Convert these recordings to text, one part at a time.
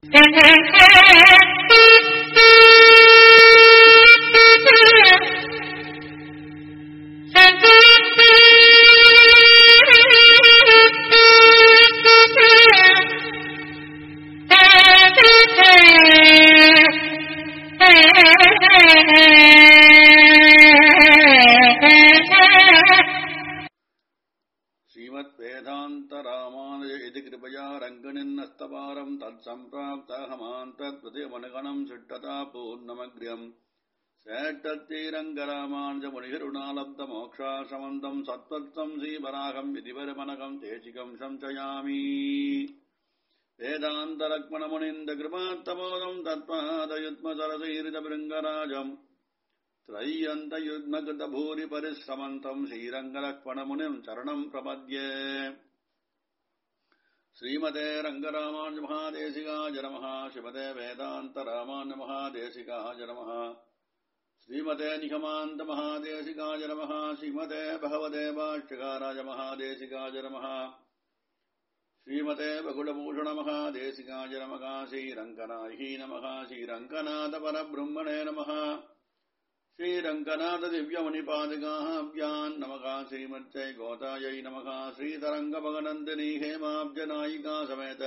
श्रीमद्वेदान्तरामानुज इति कृपया रङ्गनिन्नस्तपारम् तत्सम्प्राप्ताहमान्तत्प्रतिमनुगणम् शिष्टता पूर्णमग्र्यम् சேட்டத்தீரங்கராமானுஜமுனிகருணாலப்தமோக்ஷாசமந்தம் சத்வத்வம் ஸ்ரீவராகம் விதிவரமனகம் தேசிகம் சம்சயாமி வேதாந்தலக்மணமுனிந்த கிருபாத்தமோதம் தத்மாதயுத்மசரசீரிதபிருங்கராஜம் त्रय्यन्तयुग्मकृतभूरि परिश्रमन्तम् श्रीरङ्गलक्ष्मणमुनिम् चरणम् प्रपद्ये श्रीमते रङ्गरामानुजमहादेशिकाय नमः शिवते वेदान्तरामानुजमहादेशिकाय नमः श्रीमते निगमान्तमहादेशिकाय नमः श्रीमते भगवते भाष्यकाराय महादेशिकाय नमः श्रीमते बकुलभूषणमहादेशिकाय नमः श्रीरङ्गनायी नमः श्रीरङ्गनाथपरब्रह्मणे नमः श्रीरङ्गनाथदिव्यमणिपादगाभ्याम् नमः श्रीमत्यै गोतायै नमः श्रीतरङ्गभगनन्दिनी हेमाब्जनायिका समेत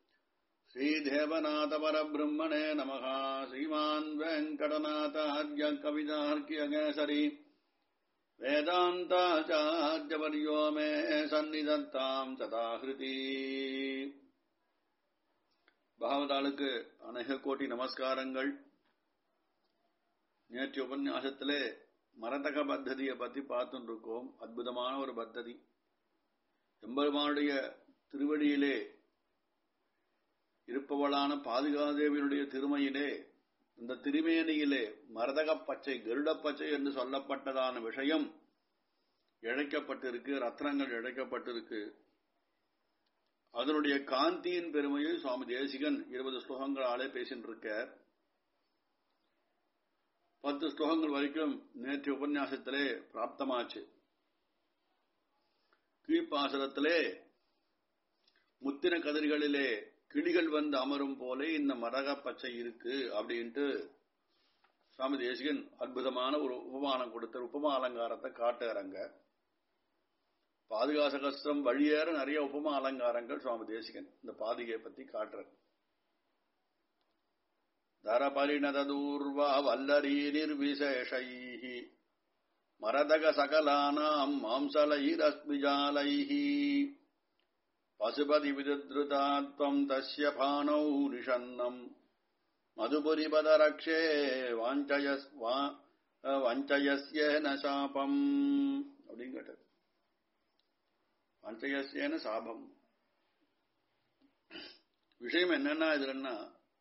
श्रीदेवनाथपरब्रह्मणे नमः श्रीमान् वेङ्कटनाथाद्य कवितार्क्यकेसरी वेदान्ताचार्यवर्यो मे सन्निधत्ताम् तथाहृति பாகவதாளுக்கு அநேக கோட்டி நமஸ்காரங்கள் நேற்று உபன்யாசத்திலே மரதக பத்ததியை பத்தி பார்த்துட்டு இருக்கோம் அற்புதமான ஒரு பத்ததி எம்பெருமானுடைய திருவடியிலே இருப்பவளான பாதுகாதேவியினுடைய திருமையிலே இந்த திருமேனியிலே மரதக பச்சை கருட பச்சை என்று சொல்லப்பட்டதான விஷயம் இழைக்கப்பட்டிருக்கு ரத்னங்கள் இழைக்கப்பட்டிருக்கு அதனுடைய காந்தியின் பெருமையை சுவாமி தேசிகன் இருபது ஸ்லோகங்களாலே பேசிட்டு இருக்கார் பத்து ஸ்லோகங்கள் வரைக்கும் நேற்று உபன்யாசத்திலே பிராப்தமாச்சு கீழ்ப்பாசனத்திலே முத்தின கதிர்களிலே கிளிகள் வந்து அமரும் போல இந்த மரக பச்சை இருக்கு அப்படின்ட்டு சுவாமி தேசிகன் அற்புதமான ஒரு உபமானம் கொடுத்த உபமா அலங்காரத்தை காட்டுறாங்க பாதுகாச கஷ்டம் வழியேற நிறைய உபமா அலங்காரங்கள் சுவாமி தேசிகன் இந்த பாதுகையை பத்தி காட்டுற தரபரிணதூர்வா வல்லரீ நிர்விசேஷைः மரதக சகலானாம் மாம்சலைரஸ்மிஜாலைः பசுபதி விதுத்ருதாத்வம் தஸ்ய பானௌ நிஷன்னம் மதுபுரிபதரக்ஷே வாஞ்சயஸ் வஞ்சயஸ்யேன சாபம் அப்படின்னு கேட்டது வஞ்சயஸ்யேன சாபம் விஷயம் என்னன்னா இதுலன்னா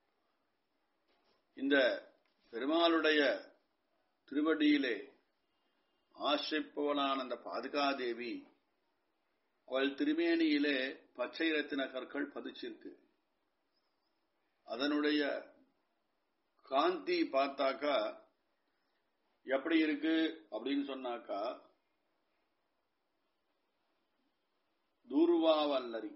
இந்த பெருமாளுடைய திருவடியிலே ஆசிரிப்பவளான அந்த பாதுகாதேவி அவள் திருமேனியிலே பச்சை ரத்தின கற்கள் பதிச்சிருக்கு அதனுடைய காந்தி பார்த்தாக்கா எப்படி இருக்கு அப்படின்னு சொன்னாக்கா தூர்வாவல்லரி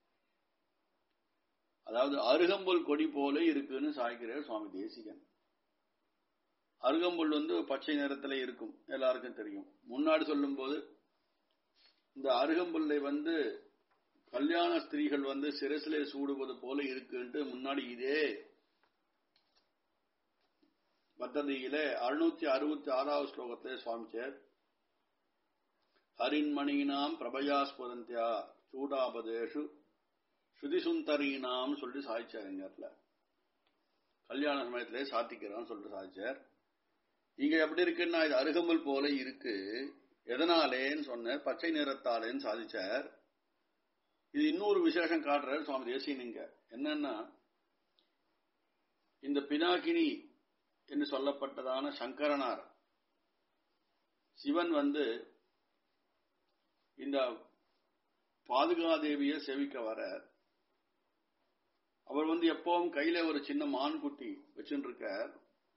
அதாவது அருகம்புல் கொடி போல இருக்குன்னு சாய்க்கிறார் சுவாமி தேசிகன் அருகம்புல் வந்து பச்சை நிறத்துல இருக்கும் எல்லாருக்கும் தெரியும் முன்னாடி சொல்லும் போது இந்த அருகம்புல்லை வந்து கல்யாண ஸ்திரீகள் வந்து சிரசிலே சூடுவது போல இருக்குன்ட்டு முன்னாடி இதே பத்ததியிலே அறுநூத்தி அறுபத்தி ஆறாவது ஸ்லோகத்திலே சுவாமிச்சர் ஹரின்மணினாம் பிரபயாஸ்பதந்தியா சூடாபதேஷு ஸ்ருதிசுந்தரீனாம் சொல்லிட்டு சாதிச்சார் எங்க இடத்துல கல்யாண சமயத்திலே சாத்திக்கிறான்னு சொல்லிட்டு சாதிச்சார் இங்க எப்படி இருக்குன்னா இது அருகம்புல் போல இருக்கு எதனாலேன்னு சொன்னார் பச்சை நிறத்தாலேன்னு சாதிச்சார் இது இன்னொரு விசேஷம் காட்டுறார் சுவாமி தேசியன் இங்க என்னன்னா இந்த பினாக்கினி என்று சொல்லப்பட்டதான சங்கரனார் சிவன் வந்து இந்த பாதுகாதேவியை செவிக்க வர அவர் வந்து எப்பவும் கையில ஒரு சின்ன மான் குட்டி வச்சுட்டு இருக்கார்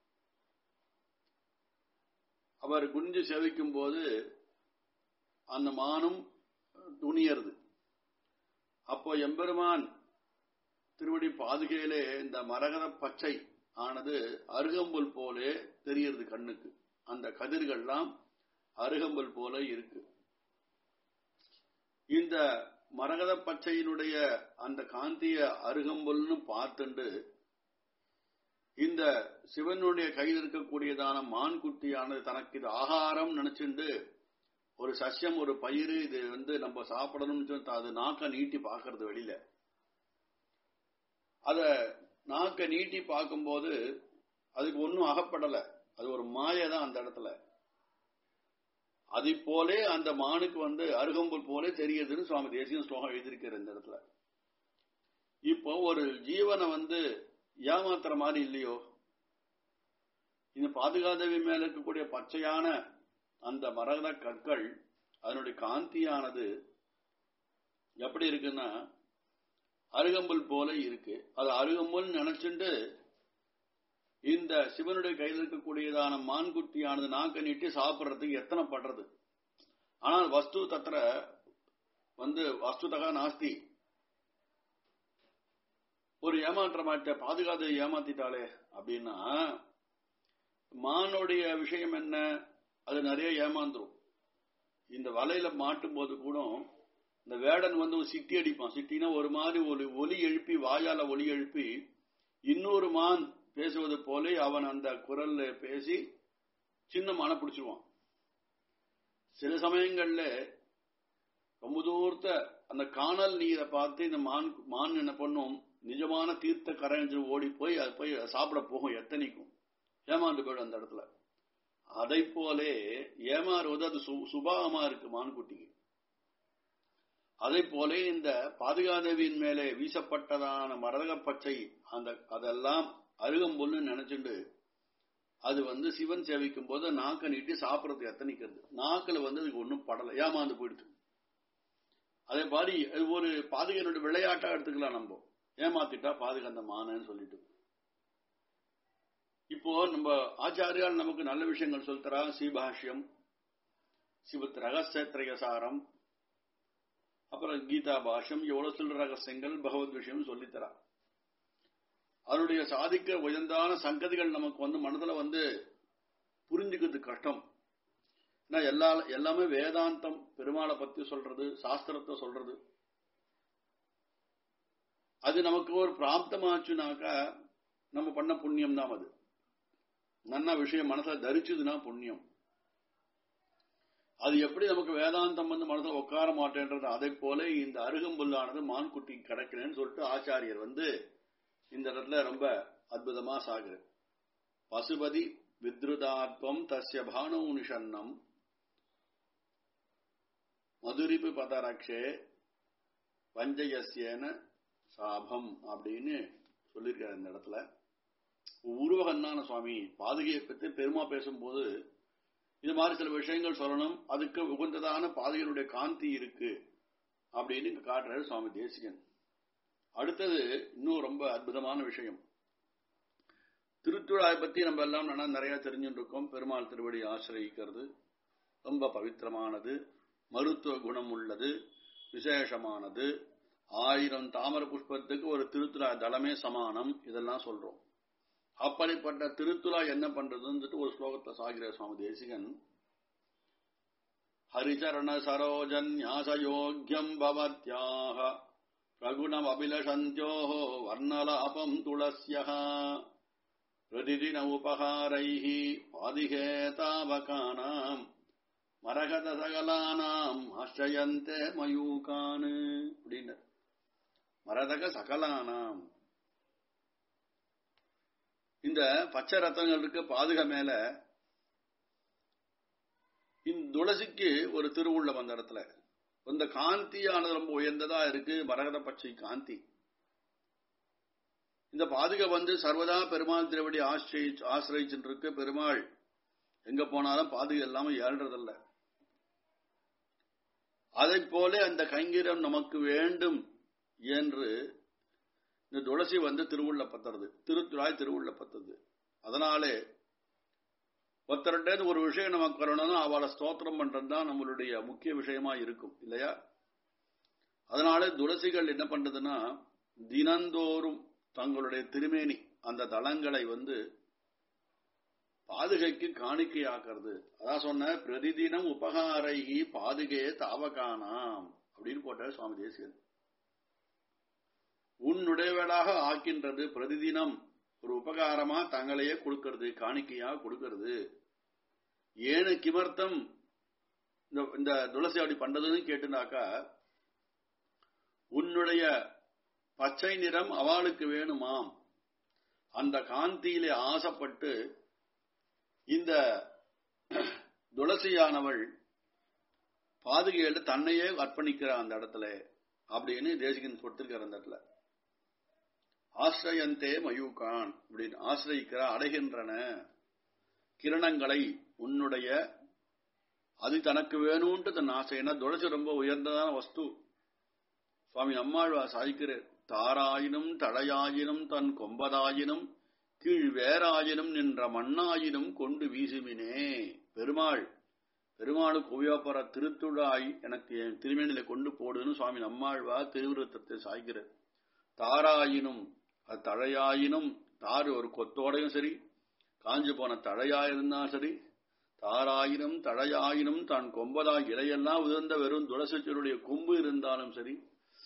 அவர் குஞ்சு செவிக்கும் போது அந்த மானும் துணியறது அப்போ எம்பெருமான் திருவடி பாதுகையிலே இந்த மரகத பச்சை ஆனது அருகம்புல் போலே தெரிகிறது கண்ணுக்கு அந்த கதிர்கள்லாம் அருகம்புல் போல இருக்கு இந்த மரகத பச்சையினுடைய அந்த காந்திய அருகம்புல்னு பார்த்துண்டு இந்த சிவனுடைய கையில் இருக்கக்கூடியதான மான் குட்டியானது தனக்கு இது ஆகாரம் நினைச்சுண்டு ஒரு சசியம் ஒரு பயிர் இது வந்து நம்ம சாப்பிடணும்னு சொல்லி அது நாக்க நீட்டி பார்க்கறது வெளியில அத நாக்க நீட்டி பார்க்கும்போது அதுக்கு ஒன்றும் அகப்படல அது ஒரு மாயை தான் அந்த இடத்துல அது போலே அந்த மானுக்கு வந்து அருகம்புல் போலே தெரியுதுன்னு சுவாமி தேசியம் ஸ்லோகம் எழுதியிருக்கிற இந்த இடத்துல இப்போ ஒரு ஜீவனை வந்து ஏமாத்துற மாதிரி இல்லையோ இந்த பாதுகாதவி மேல இருக்கக்கூடிய பச்சையான அந்த மரகத கற்கள் அதனுடைய காந்தியானது எப்படி இருக்குன்னா அருகம்புல் போல இருக்கு அது அருகம்புல் நினைச்சுண்டு இந்த சிவனுடைய கையில் இருக்கக்கூடியதான மான்குட்டியானது நாக்க நீட்டி சாப்பிடுறதுக்கு எத்தனை படுறது ஆனால் வஸ்து தத்திர வந்து வஸ்துதகா நாஸ்தி ஒரு ஏமாற்றமாட்ட பாதுகாத்து ஏமாத்திட்டாளே அப்படின்னா மானுடைய விஷயம் என்ன அது நிறைய ஏமாந்துரும் இந்த வலையில மாட்டும் போது கூட இந்த வேடன் வந்து ஒரு சிட்டி அடிப்பான் சிட்டினா ஒரு மாதிரி ஒரு ஒலி எழுப்பி வாயால ஒலி எழுப்பி இன்னொரு மான் பேசுவது போல அவன் அந்த குரல்ல பேசி சின்ன மானை பிடிச்சிருவான் சில சமயங்கள்ல ரொம்ப தூரத்த அந்த காணல் நீரை பார்த்து இந்த மான் மான் என்ன பண்ணும் நிஜமான தீர்த்த கரைஞ்சு ஓடி போய் அது போய் சாப்பிட போகும் எத்தனைக்கும் ஏமாந்து போயிடும் அந்த இடத்துல அதை போலே ஏமாறுவது அது சுபாவமா இருக்கு மான்குட்டிக்கு அதை போல இந்த பாதுகாதேவியின் மேலே வீசப்பட்டதான மரதக பச்சை அந்த அதெல்லாம் அருகம்புல்னு நினைச்சுண்டு அது வந்து சிவன் சேவிக்கும் போது நாக்க நீட்டி சாப்பிடறதுக்கு எத்தனைக்கிறது நாக்கில் வந்து அதுக்கு ஒன்றும் படலை ஏமாந்து போயிடுது அதே மாதிரி ஒரு பாதுகையினுடைய விளையாட்டா எடுத்துக்கலாம் நம்ம ஏமாத்திட்டா பாதுகை அந்த மானன்னு சொல்லிட்டு இப்போ நம்ம ஆச்சாரியால் நமக்கு நல்ல விஷயங்கள் சொல்லித்தரா ஸ்ரீபாஷ்யம் சிவத் ரகசியத்திரயசாரம் அப்புறம் கீதா பாஷ்யம் எவ்வளவு சில ரகசியங்கள் பகவத் விஷயம் சொல்லித்தரா அதனுடைய சாதிக்க உயர்ந்தான சங்கதிகள் நமக்கு வந்து மனதுல வந்து புரிஞ்சுக்கிறது கஷ்டம் எல்லா எல்லாமே வேதாந்தம் பெருமாளை பத்தி சொல்றது சாஸ்திரத்தை சொல்றது அது நமக்கு ஒரு பிராப்தமாச்சுனாக்கா நம்ம பண்ண புண்ணியம் தான் அது நன்ன விஷயம் மனசுல தரிச்சதுன்னா புண்ணியம் அது எப்படி நமக்கு வேதாந்தம் வந்து மனசுல உட்கார மாட்டேன்றது அதை போல இந்த அருகம்புல்லானது மான்குட்டி கிடைக்கிறேன்னு சொல்லிட்டு ஆச்சாரியர் வந்து இந்த இடத்துல ரொம்ப அற்புதமா சாகுற பசுபதி வித்ருதாத்வம் தஸ்ய பானு நிஷன்னம் மதுரிப்பு பதரக்ஷே வஞ்சயசியன சாபம் அப்படின்னு சொல்லியிருக்காரு இந்த இடத்துல உருவகன்னான சுவாமி பாதுகையை பற்றி பெருமா பேசும்போது இது மாதிரி சில விஷயங்கள் சொல்லணும் அதுக்கு உகந்ததான பாதுகையினுடைய காந்தி இருக்கு அப்படின்னு இங்க காட்டுறாரு சுவாமி தேசிகன் அடுத்தது இன்னும் ரொம்ப அற்புதமான விஷயம் திருத்துழாய் பத்தி நம்ம எல்லாம் நல்லா நிறைய தெரிஞ்சுட்டு இருக்கோம் பெருமாள் திருவடி ஆசிரியிக்கிறது ரொம்ப பவித்திரமானது மருத்துவ குணம் உள்ளது விசேஷமானது ஆயிரம் தாமர புஷ்பத்துக்கு ஒரு திருத்துழா தளமே சமானம் இதெல்லாம் சொல்றோம் அப்படிப்பட்ட திருத்துழா என்ன பண்றதுன்னு ஒரு ஸ்லோகத்தை சாகிற சுவாமி தேசிகன் ஹரிச்சரண சரோஜன்யாசயோக்கியம் பவத்யாக பிரகுணம் அபிலஷந்தியோः வர்ணலாபம் துளஸ்யः பிரதிதின உபகாரைः பாதிகேதாவகானாம் மரகத சகலானாம் ஆசிரியந்தே மயூகான் அப்படின்னு மரதக சகலானாம் இந்த பச்சை ரத்தங்கள் இருக்கு பாதுக மேல இந்த துளசிக்கு ஒரு திருவுள்ளம் அந்த இடத்துல இந்த காந்தியானது ரொம்ப உயர்ந்ததா இருக்கு மரகத பச்சை காந்தி இந்த பாதுகை வந்து சர்வதா பெருமாள் திருவடி ஆசிரியை ஆசிரியிச்சுட்டு இருக்கு பெருமாள் எங்க போனாலும் பாதுகை இல்லாம ஏழ்றதில்ல அதை போல அந்த கைங்கரம் நமக்கு வேண்டும் என்று இந்த துளசி வந்து திருவுள்ள பத்துறது திருத்துழாய் திருவுள்ள பத்துறது அதனாலே ஒருத்தருடைய ஒரு விஷயம் நமக்கு வரணும்னா அவளை ஸ்தோத்திரம் பண்றது தான் நம்மளுடைய முக்கிய விஷயமா இருக்கும் இல்லையா அதனால துளசிகள் என்ன பண்றதுன்னா தினந்தோறும் தங்களுடைய திருமேனி அந்த தளங்களை வந்து பாதுகைக்கு காணிக்கையாக்குறது அதான் சொன்ன பிரதிதினம் உபகாரைகி பாதுகே தாவகானாம் அப்படின்னு போட்டார் சுவாமி தேசிகன் உன்னுடையவளாக ஆக்கின்றது பிரதிதினம் ஒரு உபகாரமா தங்களையே கொடுக்கறது காணிக்கையா கொடுக்கறது ஏனு கிமர்த்தம் இந்த இந்த துளசி அப்படி பண்றதுன்னு கேட்டுனாக்கா உன்னுடைய பச்சை நிறம் அவளுக்கு வேணுமாம் அந்த காந்தியிலே ஆசைப்பட்டு இந்த துளசியானவள் பாதுகையில தன்னையே அர்ப்பணிக்கிறார் அந்த இடத்துல அப்படின்னு தேசிகன் கொடுத்திருக்கார் அந்த இடத்துல ஆசிரியந்தே மயூகான் அப்படின்னு ஆசிரியிக்கிற அடைகின்றன கிரணங்களை உன்னுடைய அது தனக்கு வேணும்ட்டு தன் ஆசை ஏன்னா துளசி ரொம்ப உயர்ந்ததான வஸ்து சுவாமி நம்மாழ்வா சாதிக்கிறார் தாராயினும் தழையாயினும் தன் கொம்பதாயினும் கீழ் வேறாயினும் நின்ற மண்ணாயினும் கொண்டு வீசுமினே பெருமாள் பெருமாளுக்கு உபயோகப்படுற திருத்துழாய் எனக்கு என் திருமேனில கொண்டு போடுன்னு சுவாமி நம்மாழ்வா திருவிருத்தத்தை சாய்கிறார் தாராயினும் அது தழையாயினும் தாறு ஒரு கொத்தோடையும் சரி காஞ்சு போன தழையாயிருந்தாலும் சரி தாராயினும் தழையாயினும் தான் கொம்பதாய் இலையெல்லாம் உதிர்ந்த வெறும் துளசச்சருடைய கொம்பு இருந்தாலும் சரி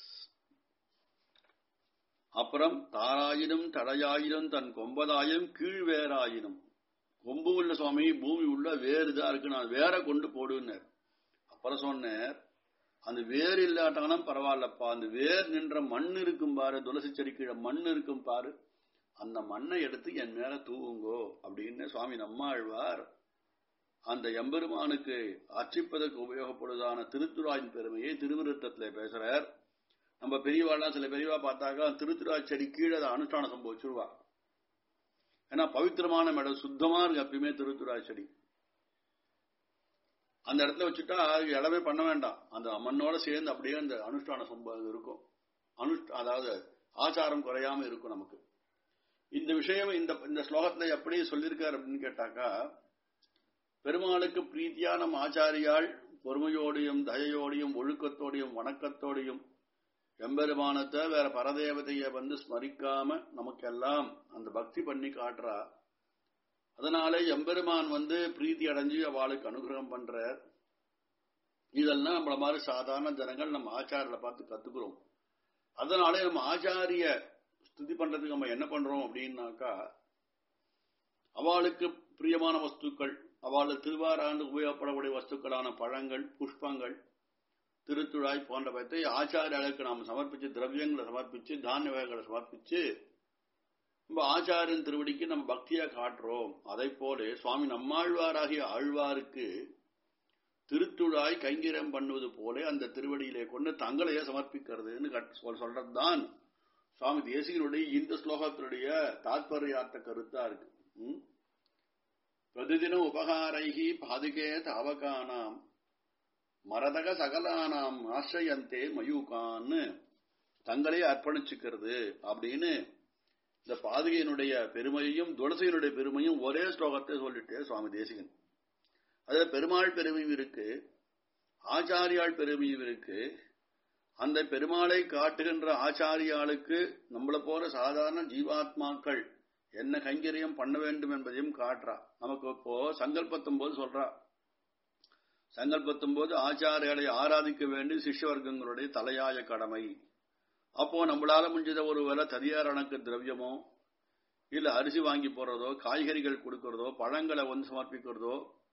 அப்புறம் தாராயினும் தடையாயினும் தன் கொம்பதாயும் கீழ் வேறாயினும் கொம்பு உள்ள சுவாமி பூமி உள்ள வேறு தான் இருக்கு நான் வேற கொண்டு போடுன்னார் அப்புறம் சொன்னார் அந்த வேர் இல்லாட்டாலும் பரவாயில்லப்பா அந்த வேர் நின்ற மண் இருக்கும் பாரு துளசி செடி கீழே மண் இருக்கும் பாரு அந்த மண்ணை எடுத்து என் மேல தூவுங்கோ அப்படின்னு சுவாமி நம்மாழ்வார் அந்த எம்பெருமானுக்கு அர்ச்சிப்பதற்கு உபயோகப்படுவதான திருத்துறாயின் பெருமையை திருவிருத்தத்துல பேசுறார் நம்ம பெரியவாள்லாம் சில பெரியவா பார்த்தாக்கா திருத்துறாய் செடி கீழே அதை அனுஷ்டான சம்பவிச்சிருவா ஏன்னா பவித்திரமான மேடம் சுத்தமா இருக்கு எப்பயுமே திருத்துறாய் செடி அந்த இடத்துல வச்சுட்டா இடமே பண்ண வேண்டாம் அந்த மண்ணோட சேர்ந்து அப்படியே அந்த அனுஷ்டான சம்பவம் இருக்கும் அனுஷ்ட அதாவது ஆச்சாரம் குறையாம இருக்கும் நமக்கு இந்த விஷயம் இந்த இந்த ஸ்லோகத்துல எப்படி சொல்லியிருக்காரு அப்படின்னு கேட்டாக்கா பெருமாளுக்கு பிரீத்தியா நம் ஆச்சாரியால் பொறுமையோடையும் தயையோடையும் ஒழுக்கத்தோடையும் வணக்கத்தோடையும் எம்பெருமானத்தை வேற பரதேவதைய வந்து ஸ்மரிக்காம நமக்கெல்லாம் அந்த பக்தி பண்ணி காட்டுறா அதனால எம்பெருமான் வந்து பிரீத்தி அடைஞ்சு அவளுக்கு அனுகிரகம் பண்றார் இதெல்லாம் நம்மள மாதிரி சாதாரண ஜனங்கள் நம்ம ஆச்சாரியில பார்த்து கத்துக்கிறோம் அதனால நம்ம ஆச்சாரிய ஸ்துதி பண்றதுக்கு நம்ம என்ன பண்றோம் அப்படின்னாக்கா அவளுக்கு பிரியமான வஸ்துக்கள் அவளுக்கு திருவாராண்டு உபயோகப்படக்கூடிய வஸ்துக்களான பழங்கள் புஷ்பங்கள் திருத்துழாய் போன்றவற்றை ஆச்சாரியாளுக்கு நாம் சமர்ப்பிச்சு திரவியங்களை சமர்ப்பிச்சு தானிய வகைகளை சமர்ப்பிச்சு நம்ம ஆச்சாரியன் திருவடிக்கு நம்ம பக்தியா காட்டுறோம் அதை போல சுவாமி நம்மாழ்வாராகிய ஆழ்வாருக்கு திருத்துழாய் கைங்கிரம் பண்ணுவது போல அந்த திருவடியிலே கொண்டு தங்களையே சமர்ப்பிக்கிறதுன்னு சொல்றதுதான் சுவாமி தேசிகனுடைய இந்த ஸ்லோகத்தினுடைய தாத்பரியார்த்த கருத்தா இருக்கு பிரதிதின உபகாரைகி பாதுகே தாவகானாம் மரதக சகலானாம் ஆசிரியந்தே மயூகான்னு தங்களே அர்ப்பணிச்சுக்கிறது அப்படின்னு இந்த பாதுகையினுடைய பெருமையையும் துளசியினுடைய பெருமையும் ஒரே ஸ்லோகத்தை சொல்லிட்டே சுவாமி தேசிகன் அதுல பெருமாள் பெருமையும் இருக்கு ஆச்சாரியாள் பெருமையும் இருக்கு அந்த பெருமாளை காட்டுகின்ற ஆச்சாரியாளுக்கு நம்மளை போல சாதாரண ஜீவாத்மாக்கள் என்ன கைங்கரியம் பண்ண வேண்டும் என்பதையும் காட்டுறா நமக்கு இப்போ சங்கல்பத்தும் போது சொல்றா சங்கல்பத்தும் போது ஆச்சாரியாலை ஆராதிக்க வேண்டி சிஷ்யவர்க்கங்களுடைய தலையாய கடமை அப்போ நம்மளால முடிஞ்சத ஒரு வேலை தனியாரணக்கு திரவியமோ இல்ல அரிசி வாங்கி போடுறதோ காய்கறிகள் கொடுக்கறதோ பழங்களை வந்து சமர்ப்பிக்கிறதோ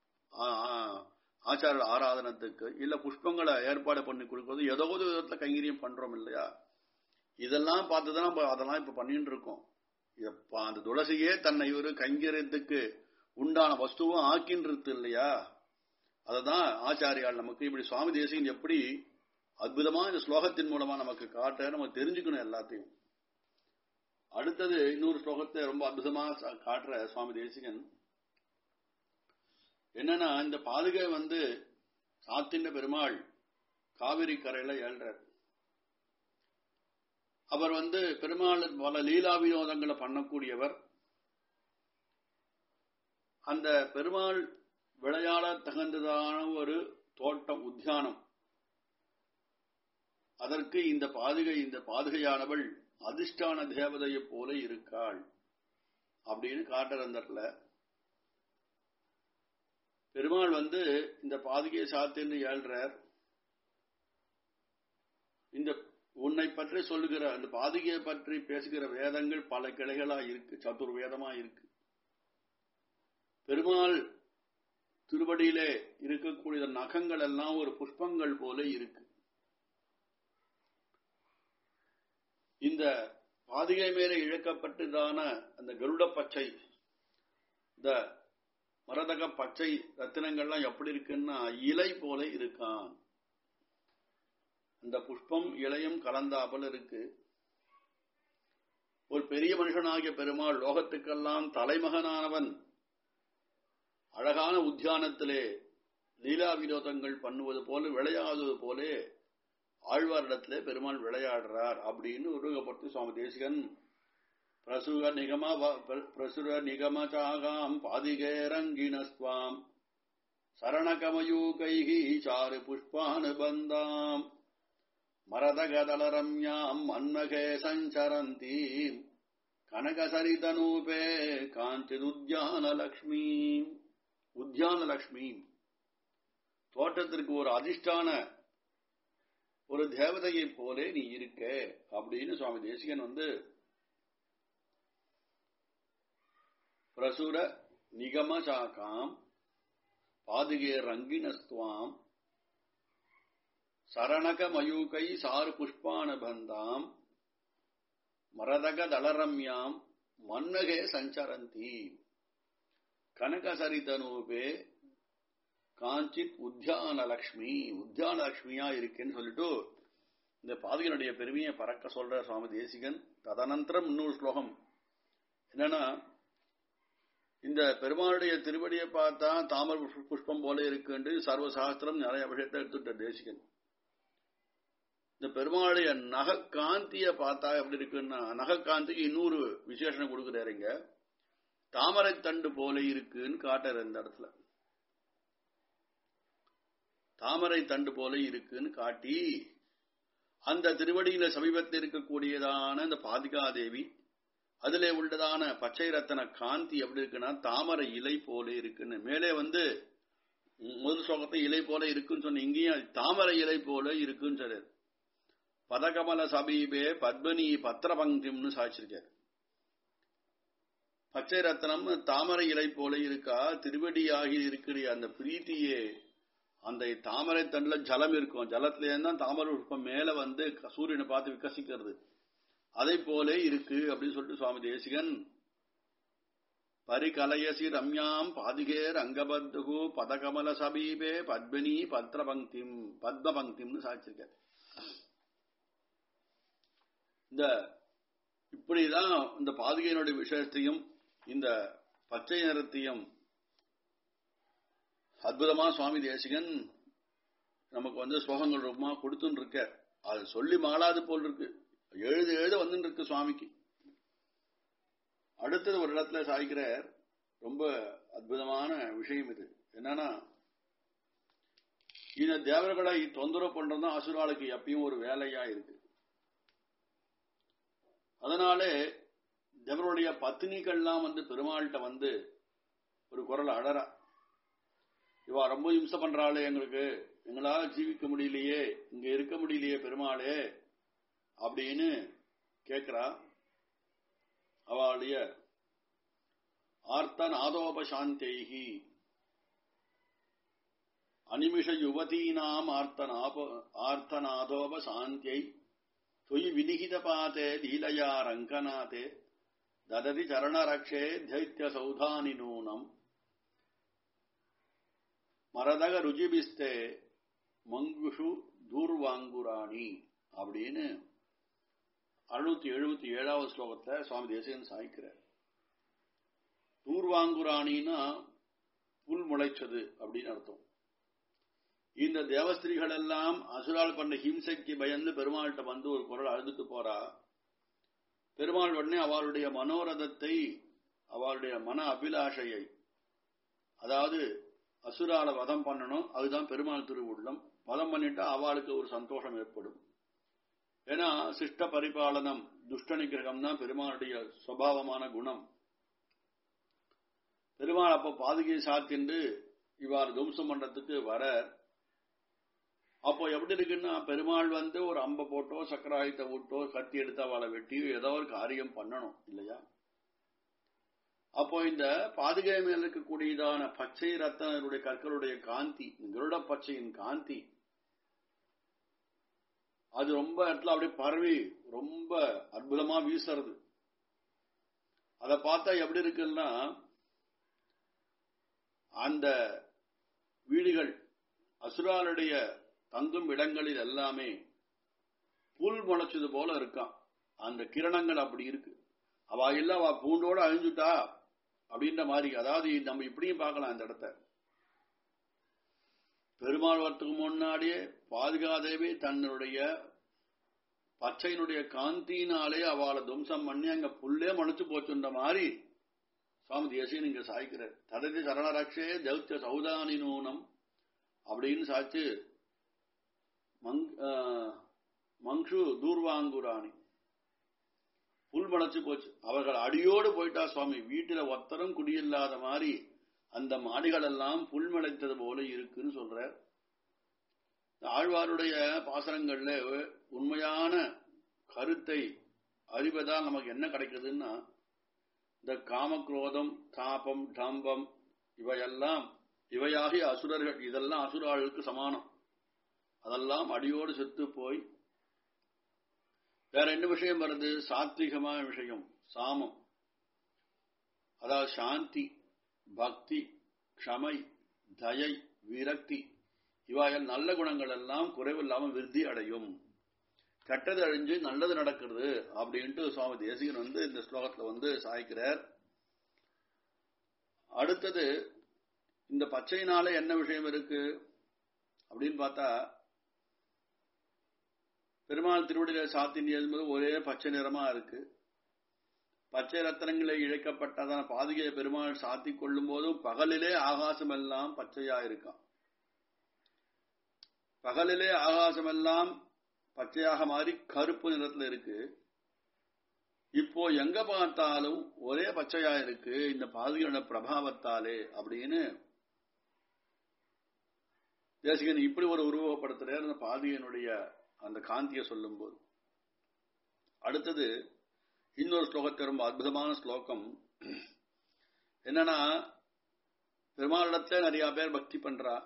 ஆச்சார ஆராதனத்துக்கு இல்ல புஷ்பங்களை ஏற்பாடு பண்ணி கொடுக்கறது ஏதோ ஒரு விதத்துல கைங்கரியம் பண்றோம் இல்லையா இதெல்லாம் பார்த்துதான் நம்ம அதெல்லாம் இப்ப பண்ணிட்டு இருக்கோம் அந்த துளசியே தன்னை ஒரு கைங்கரியத்துக்கு உண்டான வஸ்துவும் ஆக்கின்றது இல்லையா அததான் ஆச்சாரியால் நமக்கு இப்படி சுவாமி தேசிகன் எப்படி அற்புதமா இந்த ஸ்லோகத்தின் மூலமா நமக்கு காட்ட நம்ம தெரிஞ்சுக்கணும் எல்லாத்தையும் அடுத்தது இன்னொரு ஸ்லோகத்தை ரொம்ப அற்புதமா காட்டுற சுவாமி தேசிகன் என்னன்னா இந்த பாதுகை வந்து சாத்தின பெருமாள் காவிரி கரையில ஏழ்றார் அவர் வந்து பெருமாள் பல லீலா வினோதங்களை பண்ணக்கூடியவர் அந்த பெருமாள் விளையாட தகுந்ததான ஒரு தோட்டம் உத்தியானம் அதற்கு இந்த பாதுகை இந்த பாதுகையானவள் அதிஷ்டான தேவதையை போல இருக்காள் அப்படின்னு காட்டுற அந்த இடத்துல பெருமாள் வந்து இந்த பாதுகையை சாத்தின்னு ஏழ்றார் இந்த உன்னை பற்றி சொல்லுகிற அந்த பாதுகையை பற்றி பேசுகிற வேதங்கள் பல கிளைகளா இருக்கு சதுர் வேதமா இருக்கு பெருமாள் திருவடியிலே இருக்கக்கூடிய நகங்கள் எல்லாம் ஒரு புஷ்பங்கள் போல இருக்கு இந்த பாதுகை மேல இழக்கப்பட்டதான அந்த கருட பச்சை இந்த மரதக பச்சை ரத்தினங்கள்லாம் எப்படி இருக்குன்னா இலை போல இருக்கான் அந்த புஷ்பம் இலையும் கலந்தாப்பல் இருக்கு ஒரு பெரிய மனுஷனாகிய பெருமாள் லோகத்துக்கெல்லாம் தலைமகனானவன் அழகான உத்தியானத்திலே லீலா வினோதங்கள் பண்ணுவது போல விளையாடுவது போலே ஆழ்வாரிடத்திலே பெருமாள் விளையாடுறார் அப்படின்னு உருவப்படுத்தி சுவாமி தேசிகன் பிரசுர நிகம பிரசுர நிகமச்சாகாம் பாதிகேரங்கினஸ்வாம் சரணகமயூகைகி சாரு புஷ்பானுபந்தாம் மரதகதளரம்யாம் மன்மகே சஞ்சரந்தீம் கனகசரிதனூபே காஞ்சிதுத்யானலக்ஷ்மி உத்யானலக்ஷ்மி தோட்டத்திற்கு ஒரு அதிர்ஷ்டான ஒரு தேவதையை போலே நீ இருக்க அப்படின்னு சுவாமி தேசிகன் வந்து பிரசுர நிகம சாக்காம் பாதுகே ரங்கினஸ்துவாம் சரணக மயூகை சாரு புஷ்பானுபந்தாம் மரதக தளரம்யாம் மன்னகே சஞ்சரந்தி கனகசரிதனூபே காஞ்சித் உத்தியான லக்ஷ்மி உத்தியான லக்ஷ்மியா இருக்குன்னு சொல்லிட்டு இந்த பாதகனுடைய பெருமையை பறக்க சொல்ற சுவாமி தேசிகன் ததனந்தரம் இன்னொரு ஸ்லோகம் என்னன்னா இந்த பெருமாளுடைய திருவடியை பார்த்தா தாமர புஷ்பம் போல இருக்குன்னு சர்வசாஸ்திரம் நிறைய விஷயத்தை எடுத்துட்ட தேசிகன் இந்த பெருமாளுடைய நகக்காந்திய பார்த்தா எப்படி இருக்குன்னா நகக்காந்திக்கு இன்னொரு விசேஷனம் கொடுக்குறாருங்க தாமரை தண்டு போல இருக்குன்னு காட்டுற இந்த இடத்துல தாமரை தண்டு போல இருக்குன்னு காட்டி அந்த திருவடியில சமீபத்தில் இருக்கக்கூடியதான இந்த பாதிகாதேவி அதுல உள்ளதான பச்சை ரத்தன காந்தி எப்படி இருக்குன்னா தாமரை இலை போல இருக்குன்னு மேலே வந்து முதல் ஸ்லோகத்தை இலை போல இருக்குன்னு சொன்ன இங்கேயும் தாமரை இலை போல இருக்குன்னு சொல்றாரு பதகமல சபீபே பத்மனி பத்திர பங்கிம்னு சாய்ச்சிருக்காரு பச்சை ரத்தனம் தாமரை இலை போல இருக்கா திருவடியாகி இருக்கிற அந்த பிரீத்தியே அந்த தாமரை தண்டுல ஜலம் இருக்கும் ஜலத்துல தான் தாமரை புஷ்பம் மேல வந்து சூரியனை பார்த்து விகசிக்கிறது அதை போல இருக்கு அப்படின்னு சொல்லிட்டு சுவாமி தேசிகன் பரிகலயசி ரம்யாம் பாதிகேர் அங்கபத்துகு பதகமல சபீபே பத்மினி பத்ர பங்கிம் பத்ம பங்கிம்னு சாதிச்சிருக்காரு இந்த இப்படிதான் இந்த பாதுகையினுடைய விஷயத்தையும் இந்த பச்சை நிறத்தையும் அற்புதமா சுவாமி தேசிகன் நமக்கு வந்து ஸ்லோகங்கள் ரொம்ப கொடுத்துன்னு இருக்க அது சொல்லி மாளாது போல் இருக்கு எழுது எழுத வந்துட்டு இருக்கு சுவாமிக்கு அடுத்தது ஒரு இடத்துல சாய்க்கிறார் ரொம்ப அற்புதமான விஷயம் இது என்னன்னா இந்த தேவர்களை தொந்தரவு பண்றதுதான் அசுராளுக்கு எப்பயும் ஒரு வேலையா இருக்கு அதனாலே தேவருடைய பத்தினிகள்லாம் வந்து பெருமாள்கிட்ட வந்து ஒரு குரல் அழறா இவா ரொம்ப இம்சை பண்றாளே எங்களுக்கு எங்களால ஜீவிக்க முடியலையே இங்க இருக்க முடியலையே பெருமாளே அப்படின்னு கேட்கிறா அவளுடைய ஆர்த்தநாதோபசாந்தேகி அனிமிஷ யுவதீனாம் ஆர்த்தநாப ஆர்த்தநாதோபசாந்தியை தொய் வினிகித பாத்தே லீலையா ரங்கநாதே தததி சரணரக்ஷே தைத்திய சௌதானி நூனம் மரதக ருஜிபிஸ்தே மங்குஷு தூர்வாங்குராணி அப்படின்னு அறுநூத்தி எழுபத்தி ஏழாவது ஸ்லோகத்துல சுவாமி தேசிகன் சாய்க்கிறார் தூர்வாங்குராணின்னா புல் முளைச்சது அப்படின்னு அர்த்தம் இந்த தேவஸ்திரிகள் எல்லாம் அசுரால் பண்ண ஹிம்சைக்கு பயந்து பெருமாள்கிட்ட வந்து ஒரு குரல் அழுதுட்டு போறா பெருமாள் உடனே அவளுடைய மனோரதத்தை அவளுடைய மன அபிலாஷையை அதாவது அசுரால வதம் பண்ணணும் அதுதான் பெருமாள் திருவுள்ளம் வதம் பண்ணிட்டா அவளுக்கு ஒரு சந்தோஷம் ஏற்படும் ஏன்னா சிஷ்ட பரிபாலனம் துஷ்ட நிகிரகம் தான் பெருமாளுடைய சுவாவமான குணம் பெருமாள் அப்ப பாதுகை சாத்தின்று இவ்வாறு துவம்சம் பண்றதுக்கு வர அப்போ எப்படி இருக்குன்னா பெருமாள் வந்து ஒரு அம்பை போட்டோ சக்கராயுத்த விட்டோ கத்தி எடுத்து அவளை வெட்டியோ ஏதோ ஒரு காரியம் பண்ணணும் இல்லையா அப்போ இந்த பாதுகை மேல இருக்கக்கூடியதான பச்சை ரத்தனருடைய கற்களுடைய காந்தி கருட பச்சையின் காந்தி அது ரொம்ப இடத்துல அப்படியே பரவி ரொம்ப அற்புதமா வீசுறது அதை பார்த்தா எப்படி இருக்குன்னா அந்த வீடுகள் அசுராளுடைய தங்கும் இடங்களில் எல்லாமே புல் முளைச்சது போல இருக்கான் அந்த கிரணங்கள் அப்படி இருக்கு அவ இல்ல அவ பூண்டோட அழிஞ்சுட்டா அப்படின்ற மாதிரி அதாவது நம்ம இப்படியும் பார்க்கலாம் அந்த இடத்த பெருமாள் வரத்துக்கு முன்னாடியே பாதுகாதேவி தன்னுடைய பச்சையினுடைய காந்தியினாலே அவளை துவம்சம் பண்ணி அங்க புல்லே மனுச்சு போச்சுன்ற மாதிரி சுவாமி தேசியன் இங்க சாய்க்கிறார் தததி சரணரக்ஷே தௌத்திய சௌதானி நூனம் அப்படின்னு சாச்சு மங்ஷு தூர்வாங்குராணி புல் முளைச்சு போச்சு அவர்கள் அடியோடு போயிட்டா சுவாமி வீட்டுல ஒத்தரும் குடியில்லாத மாதிரி அந்த மாடிகள் எல்லாம் புல் முளைத்தது போல இருக்குன்னு சொல்ற ஆழ்வாருடைய பாசனங்கள்ல உண்மையான கருத்தை அறிவதால் நமக்கு என்ன கிடைக்குதுன்னா இந்த காமக்ரோதம் தாபம் டம்பம் இவையெல்லாம் இவையாகிய அசுரர்கள் இதெல்லாம் அசுராளுக்கு சமானம் அதெல்லாம் அடியோடு செத்து போய் வேற என்ன விஷயம் வருது சாத்விகமான விஷயம் சாமம் அதாவது சாந்தி பக்தி க்ஷமை தயை விரக்தி இவாயல் நல்ல குணங்கள் எல்லாம் குறைவில்லாம விருத்தி அடையும் கெட்டது அழிஞ்சு நல்லது நடக்கிறது அப்படின்ட்டு சுவாமி தேசிகன் வந்து இந்த ஸ்லோகத்துல வந்து சாய்க்கிறார் அடுத்தது இந்த பச்சையினால என்ன விஷயம் இருக்கு அப்படின்னு பார்த்தா பெருமாள் திருவடியில சாத்தின் என்பது ஒரே பச்சை நிறமா இருக்கு பச்சை ரத்தனங்களை இழைக்கப்பட்டதான பாதுகையை பெருமாள் சாத்தி கொள்ளும் போதும் பகலிலே ஆகாசம் எல்லாம் பச்சையா இருக்கான் பகலிலே ஆகாசம் எல்லாம் பச்சையாக மாறி கருப்பு நிறத்துல இருக்கு இப்போ எங்க பார்த்தாலும் ஒரே பச்சையா இருக்கு இந்த பாதுகையோட பிரபாவத்தாலே அப்படின்னு தேசிகன் இப்படி ஒரு உருவகப்படுத்துறார் அந்த பாதுகையினுடைய அந்த காந்தியை சொல்லும் போது அடுத்தது இன்னொரு ஸ்லோகத்தை ரொம்ப அற்புதமான ஸ்லோகம் என்னன்னா பெருமாளிடத்துல நிறைய பேர் பக்தி பண்றா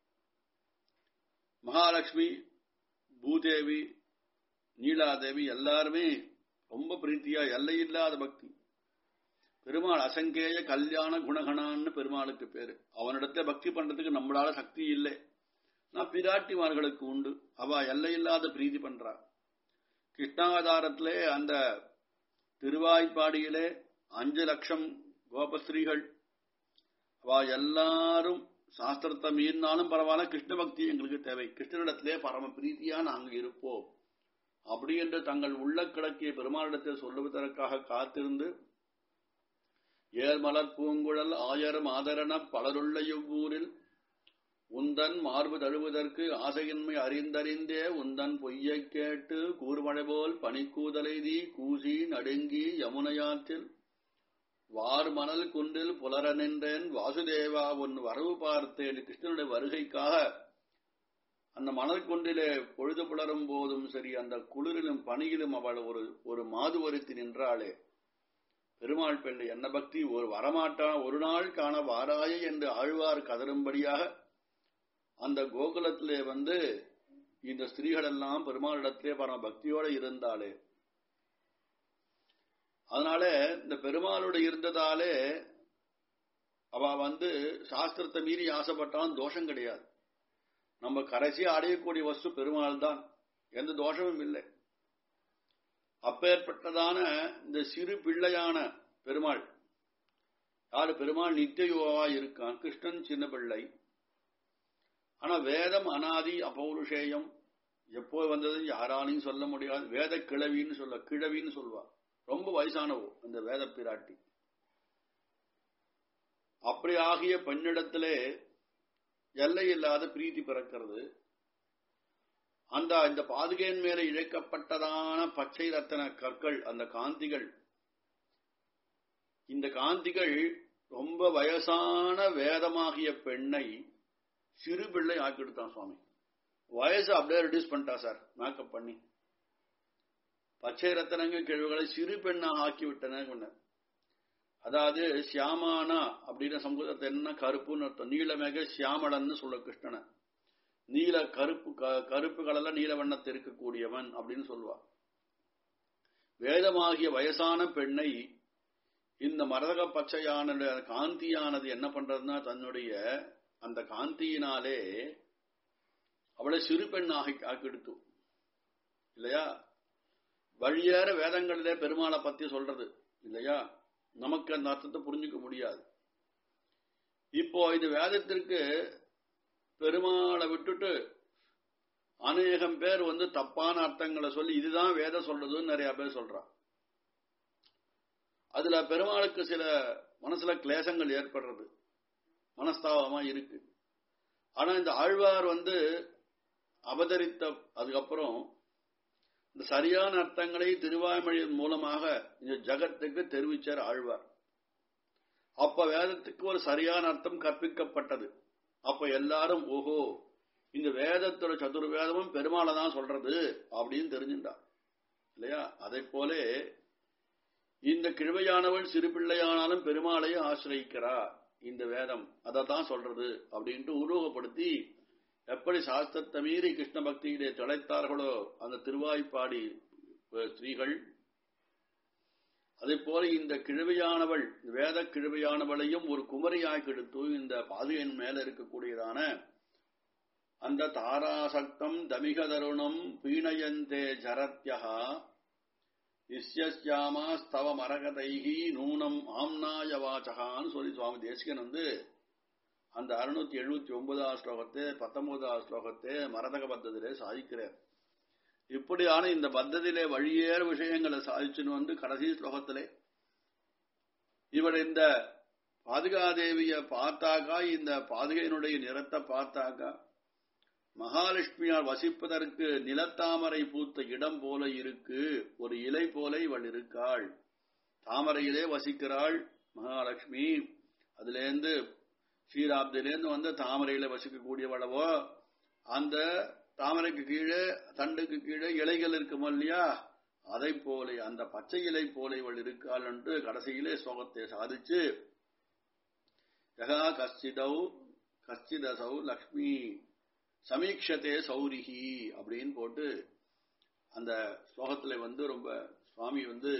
மகாலட்சுமி பூதேவி நீலாதேவி எல்லாருமே ரொம்ப பிரீத்தியா எல்லையில்லாத பக்தி பெருமாள் அசங்கேய கல்யாண குணகணான்னு பெருமாளுக்கு பேரு அவனிடத்துல பக்தி பண்றதுக்கு நம்மளால சக்தி இல்லை நான் பிராட்டிமார்களுக்கு உண்டு அவ எல்லையில்லாத பிரீதி பண்றா கிருஷ்ணாவதாரத்திலே அந்த திருவாய்ப்பாடியிலே அஞ்சு லட்சம் கோபஸ்ரீகள் அவ எல்லாரும் சாஸ்திரத்தை மீறினாலும் பரவாயில்ல கிருஷ்ண பக்தி எங்களுக்கு தேவை கிருஷ்ணனிடத்திலே பரம பிரீத்தியா நாங்கள் இருப்போம் அப்படி என்று தங்கள் உள்ள கிடக்கிய பெருமாளிடத்தில் சொல்லுவதற்காக காத்திருந்து ஏர்மலர் பூங்குழல் ஆயரும் ஆதரண பலருள்ள இவ்வூரில் உந்தன் மார்பு தழுவதற்கு ஆசையின்மை அறிந்தறிந்தே உந்தன் பொய்யைக் கேட்டு கூர்மழை போல் பனிக்கூதலைதி கூசி நடுங்கி யமுனையாற்றில் வார் மணல் குன்றில் புலர நின்றேன் வாசுதேவா உன் வரவு பார்த்தேன் கிருஷ்ணனுடைய வருகைக்காக அந்த மணல் குன்றிலே பொழுது புலரும் போதும் சரி அந்த குளிரிலும் பனியிலும் அவள் ஒரு ஒரு மாது வருத்தி நின்றாளே பெருமாள் பெண்ணை என்ன பக்தி ஒரு வரமாட்டான் ஒரு நாள் காண வாராயே என்று ஆழ்வார் கதரும்படியாக அந்த கோகுலத்திலே வந்து இந்த ஸ்திரீகள் எல்லாம் பெருமாளிடத்திலே பரம பக்தியோட இருந்தாளே அதனால இந்த பெருமாளோட இருந்ததாலே அவ வந்து சாஸ்திரத்தை மீறி ஆசைப்பட்டாலும் தோஷம் கிடையாது நம்ம கடைசி அடையக்கூடிய வஸ்து பெருமாள் தான் எந்த தோஷமும் இல்லை அப்பேற்பட்டதான இந்த சிறு பிள்ளையான பெருமாள் யாரு பெருமாள் நித்தியோவா இருக்கான் கிருஷ்ணன் சின்ன பிள்ளை ஆனா வேதம் அனாதி அபௌருஷேயம் எப்போ வந்தது யாராலையும் சொல்ல முடியாது வேத கிழவின்னு சொல்ல கிழவின்னு சொல்வா ரொம்ப வயசானவோ இந்த வேத பிராட்டி அப்படி ஆகிய பெண்ணிடத்திலே எல்லை இல்லாத பிரீத்தி பிறக்கிறது அந்த இந்த பாதுகையின் மேல இழைக்கப்பட்டதான பச்சை ரத்தன கற்கள் அந்த காந்திகள் இந்த காந்திகள் ரொம்ப வயசான வேதமாகிய பெண்ணை சிறு பிள்ளை ஆக்கிடுத்தான் சுவாமி வயசு அப்படியே ரெடியூஸ் பண்ணிட்டா சார் மேக்கப் பண்ணி பச்சை ரத்தனங்கள் கிழவுகளை சிறு பெண்ணாக ஆக்கி விட்டன சொன்னார் அதாவது சியாமானா அப்படின்னு சமுதாயத்தை என்ன கருப்புன்னு அர்த்தம் நீலமேக சியாமளன்னு சொல்ல கிருஷ்ணனை நீல கருப்பு கருப்பு கலர்ல நீல வண்ணத்தை இருக்கக்கூடியவன் அப்படின்னு சொல்லுவா வேதமாகிய வயசான பெண்ணை இந்த மரதக பச்சையான காந்தியானது என்ன பண்றதுன்னா தன்னுடைய அந்த காந்தியினாலே அவளை சிறு பெண் ஆகி ஆக்கிடுத்து இல்லையா வழியேற வேதங்களிலே பெருமாளை பத்தி சொல்றது இல்லையா நமக்கு அந்த அர்த்தத்தை புரிஞ்சுக்க முடியாது இப்போ இது வேதத்திற்கு பெருமாளை விட்டுட்டு அநேகம் பேர் வந்து தப்பான அர்த்தங்களை சொல்லி இதுதான் வேதம் சொல்றதுன்னு நிறைய பேர் சொல்றா அதுல பெருமாளுக்கு சில மனசுல கிளேசங்கள் ஏற்படுறது மனஸ்தாபமா இருக்கு ஆனா இந்த ஆழ்வார் வந்து அவதரித்த அதுக்கப்புறம் இந்த சரியான அர்த்தங்களை திருவாய்மொழியின் மூலமாக இந்த ஜகத்துக்கு தெரிவிச்சார் ஆழ்வார் அப்ப வேதத்துக்கு ஒரு சரியான அர்த்தம் கற்பிக்கப்பட்டது அப்ப எல்லாரும் ஓஹோ இந்த வேதத்தோட சதுர்வேதமும் பெருமாளை தான் சொல்றது அப்படின்னு தெரிஞ்சுட்டார் இல்லையா அதை போல இந்த கிழமையானவள் சிறு பிள்ளையானாலும் பெருமாளையே ஆசிரியிக்கிறா இந்த வேதம் அதை தான் சொல்றது அப்படின்ட்டு உருவகப்படுத்தி எப்படி சாஸ்திரத்தை மீறி கிருஷ்ண பக்தியிலே திளைத்தார்களோ அந்த திருவாய்ப்பாடி ஸ்திரீகள் அதே போல இந்த கிழவையானவள் வேத கிழவையானவளையும் ஒரு குமரியாய் கெடுத்து இந்த பாதுகையின் மேல இருக்கக்கூடியதான அந்த தாராசக்தம் தமிக தருணம் பீணயந்தே ஜரத்யா இஸ்யாமா ஸ்தவ மரகதைகி நூனம் ஆம்னாய வாச்சகான்னு சொல்லி சுவாமி தேசிகன் வந்து அந்த அறுநூத்தி எழுபத்தி ஒன்பதாவது ஸ்லோகத்தை பத்தொன்பதாவது ஸ்லோகத்தை மரதக பத்தத்திலே சாதிக்கிறார் இப்படியான இந்த பத்தத்திலே வழியேற விஷயங்களை சாதிச்சுன்னு வந்து கடைசி ஸ்லோகத்திலே இவர் இந்த பாதுகாதேவிய பார்த்தாக்கா இந்த பாதுகையினுடைய நிறத்தை பார்த்தாக்கா மகாலட்சுமியால் வசிப்பதற்கு நிலத்தாமரை பூத்த இடம் போல இருக்கு ஒரு இலை போல இவள் இருக்காள் தாமரையிலே வசிக்கிறாள் மகாலட்சுமி அதுல இருந்து ஸ்ரீராப்திலேருந்து வந்து தாமரையில வசிக்கக்கூடியவளவோ அந்த தாமரைக்கு கீழே தண்டுக்கு கீழே இலைகள் இருக்கும் இல்லையா அதை போல அந்த பச்சை இலை போல இவள் இருக்காள் என்று கடைசியிலே சோகத்தை சாதிச்சு யகா கஷ்டிதௌ கஷ்டிதசௌ லக்ஷ்மி சமீக்ஷத்தே சௌரிகி அப்படின்னு போட்டு அந்த ஸ்லோகத்துல வந்து ரொம்ப சுவாமி வந்து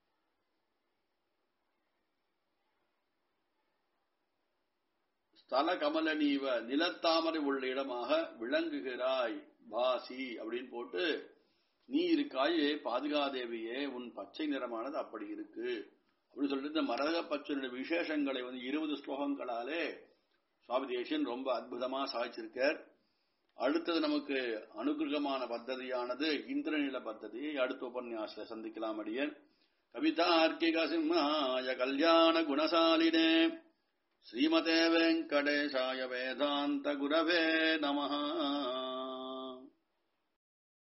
ஸ்தல கமலனீவ நிலத்தாமரை உள்ள இடமாக விளங்குகிறாய் பாசி அப்படின்னு போட்டு நீ இருக்காயே பாதுகாதேவியே உன் பச்சை நிறமானது அப்படி இருக்கு அப்படின்னு சொல்லிட்டு இந்த மரக பச்சனுடைய விசேஷங்களை வந்து இருபது ஸ்லோகங்களாலே சுவாமி தேசியன் ரொம்ப அற்புதமா சாதிச்சிருக்கார் அடுத்தது நமக்கு அனுகிரகமான பத்ததியானது இந்திரநில பத்ததி அடுத்த உபன்யாச சந்திக்கலாம் அடியன் கவிதார்க்கிக சிம்ஹாய கல்யாண குணசாலினே ஸ்ரீமதே வெங்கடேசாய வேதாந்த குரவே நமஹா